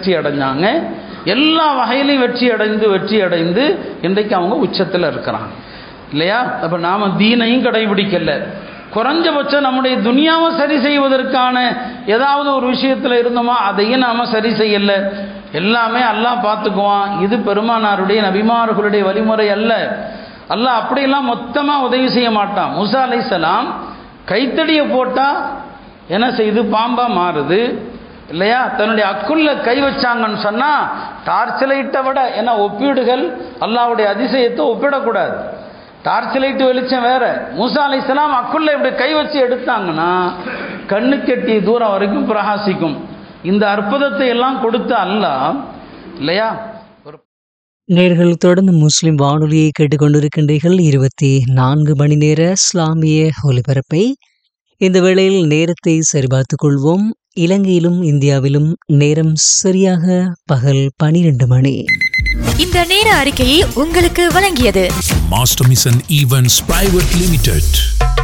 வெற்றி அடைஞ்சாங்க எல்லா வகையிலையும் வெற்றி அடைந்து வெற்றி அடைந்து இன்றைக்கு அவங்க உச்சத்தில் இருக்கிறாங்க இல்லையா அப்போ நாம் தீனையும் கடைபிடிக்கல குறைஞ்சபட்சம் நம்முடைய துனியாவை சரி செய்வதற்கான ஏதாவது ஒரு விஷயத்தில் இருந்தோமா அதையும் நாம் சரி செய்யலை எல்லாமே அல்லாஹ் பார்த்துக்குவான் இது பெருமானாருடைய நபிமார்களுடைய வழிமுறை அல்ல அல்லாஹ் அப்படியெல்லாம் மொத்தமாக உதவி செய்ய மாட்டான் முசா அலைசலாம் கைத்தடியை போட்டால் என்ன செய்யுது பாம்பாக மாறுது இல்லையா தன்னுடைய அக்குள்ள கை வச்சாங்கன்னு சொன்னால் டார்ச் லைட்டை விட ஏன்னா ஒப்பீடுகள் அல்லாவுடைய அதிசயத்தை ஒப்பிடக்கூடாது டார்ச் லைட்டு வெளிச்சம் வேற மூசா அலைசலாம் அக்குள்ள இப்படி கை வச்சு எடுத்தாங்கன்னா கண்ணு கெட்டிய தூரம் வரைக்கும் பிரகாசிக்கும் இந்த அற்புதத்தை எல்லாம் கொடுத்த அல்லாஹ் இல்லையா ஒரு நேர்கள் தொடர்ந்து முஸ்லிம் வானொலியை கேட்டுக்கொண்டிருக்கின்றீர்கள் இருபத்தி நான்கு மணி நேர இஸ்லாமிய ஒலிபரப்பை இந்த வேளையில் நேரத்தை சரிபார்த்துக் கொள்வோம் இலங்கையிலும் இந்தியாவிலும் நேரம் சரியாக பகல் பனிரெண்டு மணி இந்த நேர அறிக்கையை உங்களுக்கு வழங்கியது Master Mission Events Private Limited.